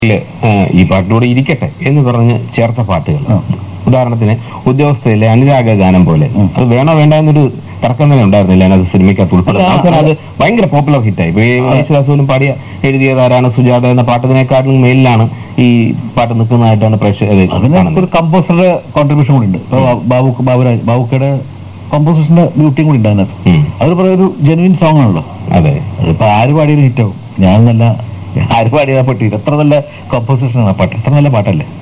ഈ പാട്ടിലൂടെ ഇരിക്കട്ടെ എന്ന് പറഞ്ഞ് ചേർത്ത പാട്ടുകൾ ആ. ഉദാഹരണത്തിന് ഉദ്യോഗസ്ഥയിലെ അനുരാഗ ഗാനം പോലെ ഉം. അത് വേണോ വേണ്ട എന്നൊരു തർക്കം തന്നെ ഉണ്ടായിരുന്നില്ല അതിനകത്ത് സിനിമയ്ക്കകത്ത് ഉൾപ്പെടുന്നത് അല്ല, അവസാനം അത് ഭയങ്കര പോപ്പുലർ ഹിറ്റായി ഇപ്പൊ ഈ യേശുദാസ് പോലും പാടിയ എഴുതിയത് ആരാണ് സുജാത എന്ന പാട്ടതിനെക്കാട്ടിലും മേലിലാണ് ഈ പാട്ട് നിൽക്കുന്നതായിട്ടാണ് പ്രേക്ഷകർ അതിന് കാണുന്നത് ഒരു കമ്പോസറുടെ കോൺട്രിബ്യൂഷൻ കൂടി ഉണ്ട് ഇപ്പൊ ബാബു ബാബുരാജ് ബാബുക്കയുടെ കമ്പോസിഷന്റെ ബ്യൂട്ടിയും കൂടി ഉണ്ട് അതിനകത്ത് ഉം. അതൊരു പറയുന്ന ഒരു ജെനുവിൻ സോങ് ആണല്ലോ അതെ അതിപ്പോ ആര് പാടിയൊരു ഹിറ്റാവും ഞാൻ നല്ല ആര് പാടിയതാ പാട്ട് എത്ര നല്ല കമ്പോസിഷൻ ആണ് ആ പാട്ട് എത്ര നല്ല പാട്ടല്ലേ